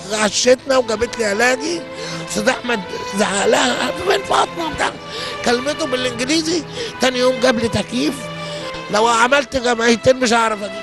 غشتنا وجابت لي علاجي استاذ احمد زعق لها فين فاطمه بتاع كلمته بالانجليزي تاني يوم جاب لي تكييف لو عملت جمعيتين مش هعرف اجيب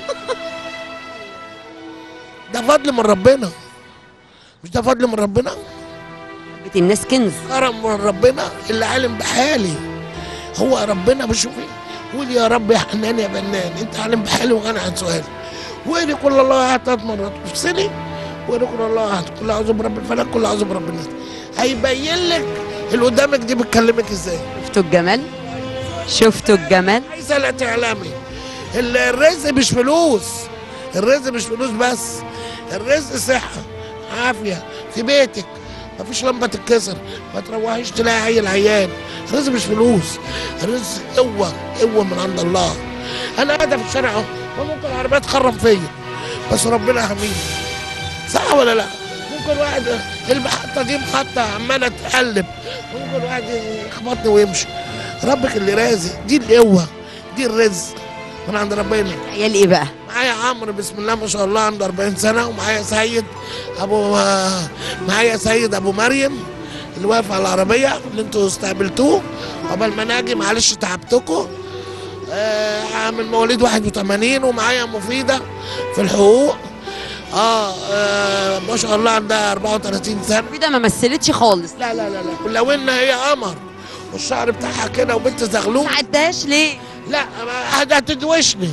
ده فضل من ربنا مش ده فضل من ربنا بيت الناس كنز كرم من ربنا اللي عالم بحالي هو ربنا بشوف ايه قول يا رب يا حنان يا بنان انت عالم بحالي وغني عن سؤالي وإني كل الله احد ثلاث مرات افصلي وإني كل الله احد كل اعوذ برب الفلك كل اعوذ برب الناس هيبين لك اللي قدامك دي بتكلمك ازاي شفتوا الجمال شفتوا الجمال عايزه لا تعلمي ال- الرزق مش فلوس الرزق مش فلوس بس الرزق صحه عافيه في بيتك مفيش لمبه تتكسر ما تروحيش تلاقي عيل عيان الرزق مش فلوس الرزق قوه قوه من عند الله انا قاعده في الشارع اهو وممكن العربيه تخرم فيا بس ربنا يحميني صح ولا لا؟ ممكن واحد المحطه دي محطه عماله تقلب ممكن واحد يخبطني ويمشي ربك اللي رازق دي القوه دي الرزق من عند ربنا عيال ايه بقى معايا عمرو بسم الله ما شاء الله عنده 40 سنه ومعايا سيد ابو معايا سيد ابو مريم اللي واقف على العربيه اللي انتوا استقبلتوه قبل ما ناجي معلش تعبتكم آه من مواليد 81 ومعايا مفيده في الحقوق آه, اه ما شاء الله عندها 34 سنه في ده ما مثلتش خالص لا لا لا لا ولو ان هي قمر والشعر بتاعها كده وبنت زغلول ما عداش ليه لا ما- هت- هتدوشني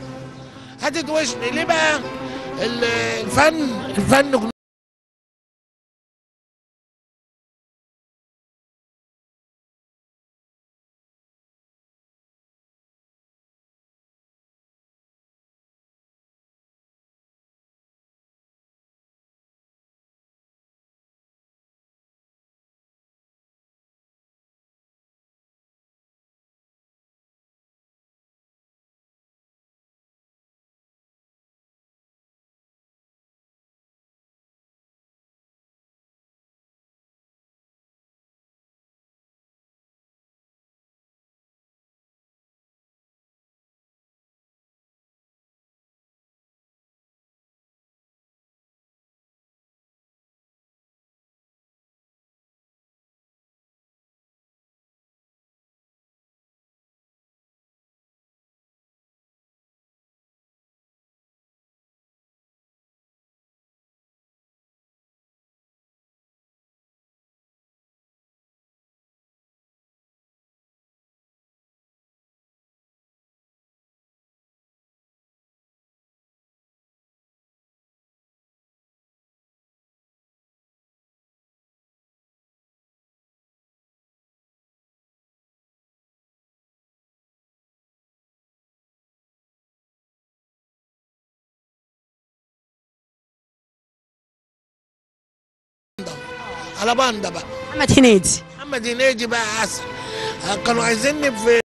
هتدوشني ليه بقى ال- الفن الفن جنون. على باندا بقى محمد هنيدي محمد هنيدي بقى عسل كانوا عايزيني في